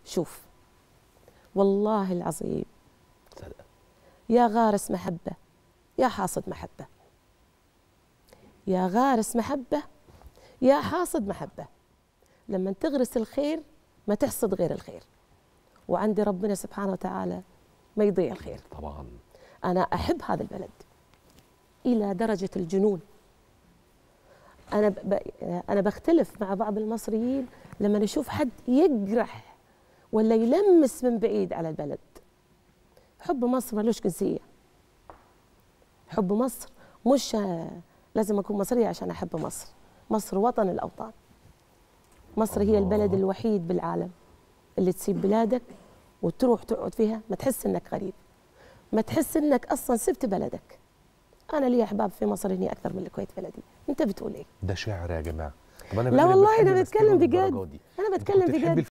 شوف والله العظيم صدق. يا غارس محبة يا حاصد محبة يا غارس محبة يا حاصد محبة لما تغرس الخير ما تحصد غير الخير وعند ربنا سبحانه وتعالى ما يضيع الخير طبعا أنا أحب هذا البلد إلى درجة الجنون أنا ب... ب... أنا بختلف مع بعض المصريين لما نشوف حد يجرح ولا يلمس من بعيد على البلد حب مصر ملوش جنسية حب مصر مش آه، لازم أكون مصرية عشان أحب مصر مصر وطن الأوطان مصر هي البلد الله. الوحيد بالعالم اللي تسيب بلادك وتروح تقعد فيها ما تحس انك غريب ما تحس انك اصلا سبت بلدك انا لي احباب في مصر هني اكثر من الكويت بلدي انت بتقول ايه ده شعر يا جماعه طب انا لا بقول لك والله بتحبي انا مسكين بتكلم للدرجة بجد دي. انا أنت بتكلم كنت تحبي بجد